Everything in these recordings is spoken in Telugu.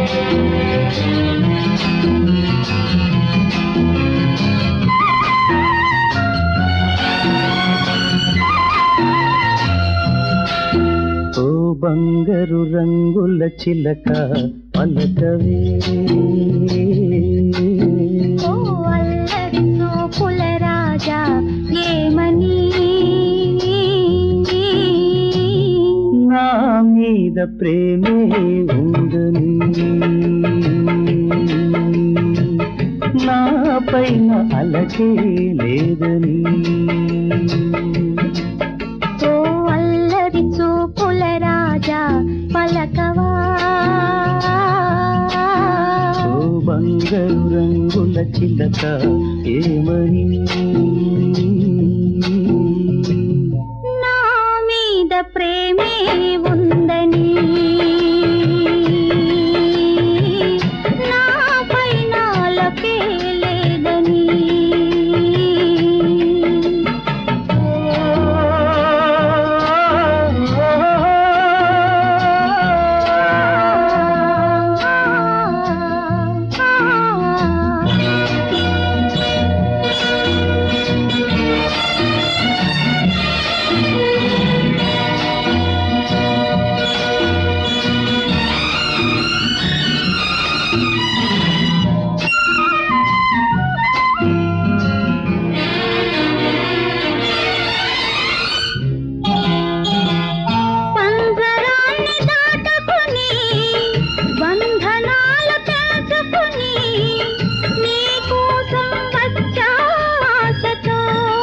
ఓ బంగారు రంగుల చిలక పలకవే ఓ అల్లరి చూపుల రాజా ఏమని నా మీద ప్రేమే ఉందని నా పైన అలకే లేదని ఓ అల్లరి చూపుల రాజా పలకవా ఓ బంగారు రంగుల చిలక ఏమని నా మీద ప్రేమే ఉందని నా పైన అలకే లేదని పంజరాన్ని దాటుకుని బంధనాలు తెంచుకుని నీ కోసం వచ్చా ఆశతో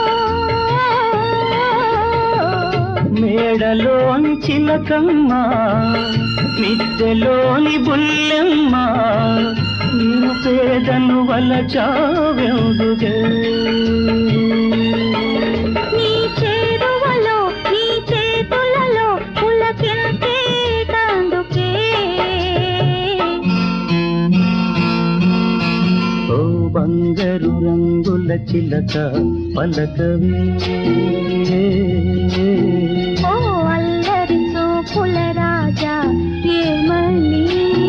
మేడలోని చిలకమ్మ మిద్దెలోని బుల్లెమ్మ నేను పేదను వలచావెందుగే నీ చేరువలో నీ చేతులలో పులకించేటందుకే ఓ బంగారు రంగుల చిలక పలకవే ఓ అల్లరి చూపుల రాజా ఏమని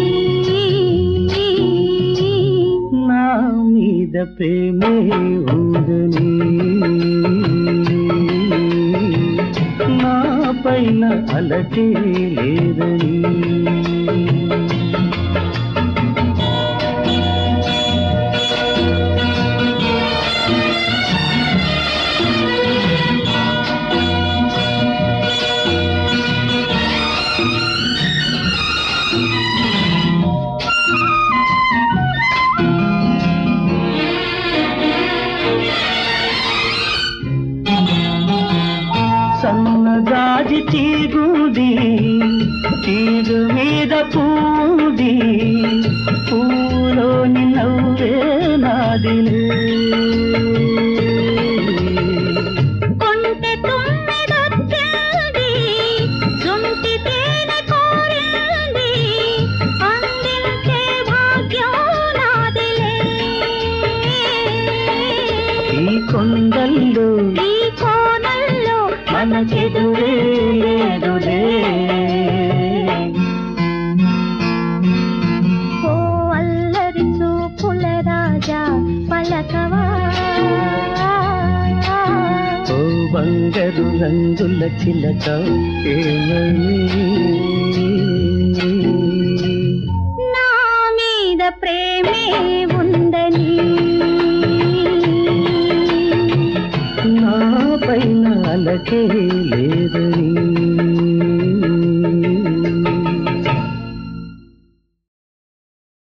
నా మీద ప్రేమే ఉందని నా పైన అలకే లేదని సన్నజాజి తీగుది తీరు మీద పూది పూలోని నవ్వే నాదిలే కొంటె తుమ్మెదొచ్చింది జుంటి తేనె కోరింది అందించే భాగ్యం నాదిలే ఈ కొండల్లో ఈ కోనల్లో మనకెదురే లేదులే ఓ అల్లరి చూపుల రాజా పలకవా ఓ బంగారు రంగుల చిలక ఏమని నా మీద ప్రేమే ఉందని నా పైన అలకే లేదని